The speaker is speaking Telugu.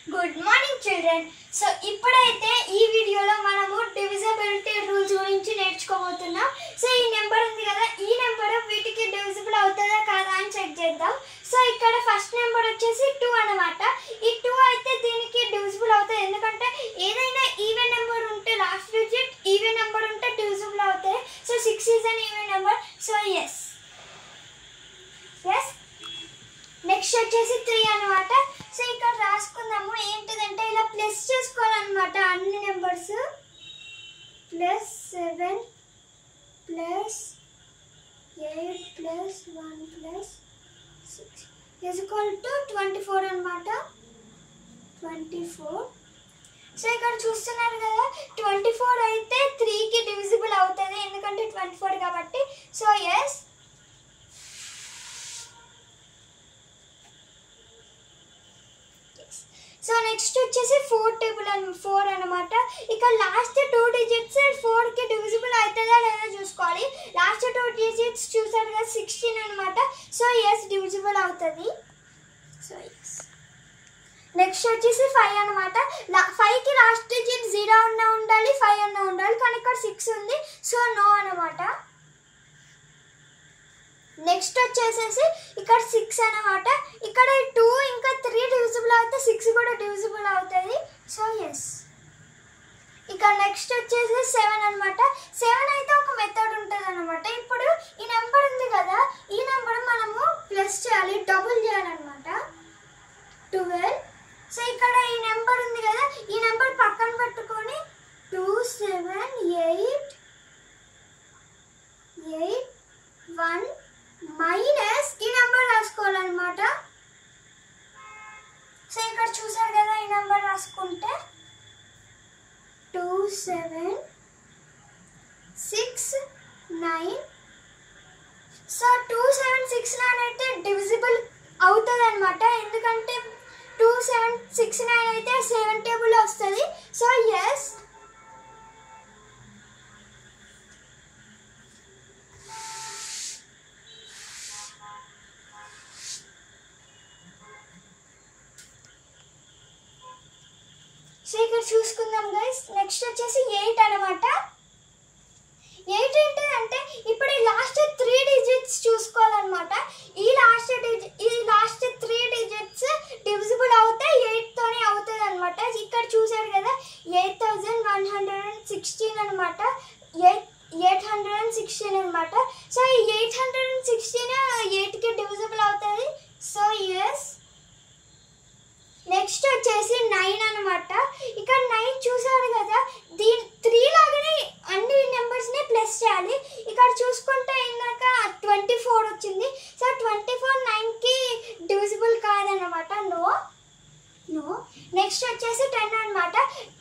గుడ్ మార్నింగ్ చిల్డ్రన్ సో ఇప్పుడైతే ఈ వీడియోలో మనము డివిజిబిలిటీ రూల్స్ గురించి నేర్చుకోబోతున్నాం సో ఈ నెంబర్ ఉంది కదా ఈ నెంబర్ వీటికి డివిజిబుల్ అవుతుందా కాదా అని చెక్ చేద్దాం సో ఇక్కడ ఫస్ట్ నెంబర్ వచ్చేసి టూ అన్నమాట ఈ టూ అయితే దీనికి డివిజిబుల్ అవుతుంది ఎందుకంటే ఏదైనా ఈవెన్ నెంబర్ ఉంటే లాస్ట్ డిజిట్ ఈవెన్ నెంబర్ ఉంటే డివిజిబుల్ అవుతాయి so six is an even number so yes yes next వచ్చేసి త్రీ అనమాట సో ఇక్కడ రాసుకుందాము ఏంటిదంటే ఇలా ప్లస్ చేసుకోవాలన్నమాట అన్ని numbers plus seven plus eight plus one plus six is equal to twenty four అనమాట ట్వంటీ ఫోర్ సో ఇక్కడ చూస్తున్నారు కదా ట్వంటీ ఫోర్ అయితే త్రీకి డివిజిబుల్ అవుతుంది ఎందుకంటే ట్వంటీ ఫోర్ కాబట్టి సో ఎస్ సో నెక్స్ట్ వచ్చేసి ఫోర్ టేబుల్ అని ఫోర్ అనమాట ఇక లాస్ట్ టూ డిజిట్స్ ఫోర్కి డివిజిబుల్ అవుతుందా లేదా చూసుకోవాలి లాస్ట్ టూ డిజిట్స్ చూసారు కదా సిక్స్టీన్ అనమాట సో ఎస్ డివిజిబుల్ అవుతుంది సో ఎస్ నెక్స్ట్ వచ్చేసి ఫైవ్ అనమాట ఫైవ్కి లాస్ట్ డిజిట్ జీరో అన్న ఉండాలి ఫైవ్ అన్న ఉండాలి కానీ ఇక్కడ సిక్స్ ఉంది సో నో అనమాట నెక్స్ట్ వచ్చేసేసి ఇక్కడ సిక్స్ అన్నమాట ఇక్కడ టూ ఇంకా త్రీ డివిజిబుల్ అవుతే సిక్స్ కూడా డివిజిబుల్ అవుతుంది సో ఎస్ ఇక నెక్స్ట్ వచ్చేసి సెవెన్ అనమాట సెవెన్ అయితే ఒక మెథడ్ ఉంటుంది అనమాట ఇప్పుడు ఈ నెంబర్ ఉంది కదా ఈ నెంబర్ మనము ప్లస్ చేయాలి డబుల్ చేయాలన్నమాట ట్వెల్వ్ సో ఇక్కడ ఈ నెంబర్ ఉంది కదా ఈ నెంబర్ పక్కన పెట్టుకొని two seven eight eight one minus ఈ నెంబర్ రాసుకోవాలన్నమాట సో ఇక్కడ చూసారు కదా ఈ నెంబర్ రాసుకుంటే two seven six nine so two seven six nine అయితే డివిజిబుల్ అవుతుంది అనమాట ఎందుకంటే టూ సెవెన్ సిక్స్ నైన్ అయితే సెవెన్ టేబుల్ వస్తుంది సో ఎస్ సో ఇక్కడ చూసుకుందాం గైస్ నెక్స్ట్ వచ్చేసి ఎయిట్ అనమాట ఎయిట్ ఏంటంటే ఇప్పుడు ఈ లాస్ట్ త్రీ డిజిట్స్ చూసుకోవాలన్నమాట ఈ లాస్ట్ డిజి ఈ లాస్ట్ త్రీ డిజిట్స్ డివిజిబుల్ అవుతే ఎయిట్తోనే అవుతుంది అనమాట ఇక్కడ చూసారు కదా eight thousand one hundred and sixteen అనమాట eight eight hundred and sixteen అనమాట సో ఈ ఎయిట్ హండ్రెడ్ అండ్ సిక్స్టీన్ ఎయిట్కి డివిజిబుల్ అవుతుంది సో ఎస్ నెక్స్ట్ వచ్చేసి నైన్ అనమాట ఇక్కడ నైన్ చూసారు కదా దీని త్రీ లాగానే అన్ని నెంబర్స్ని ప్లస్ చేయాలి ఇక్కడ చూసుకుంటే ఇందాక ట్వంటీ ఫోర్ వచ్చింది సో ట్వంటీ ఫోర్ నైన్కి డివిజిబుల్ కాదనమాట నో నో నెక్స్ట్ వచ్చేసి టెన్ అనమాట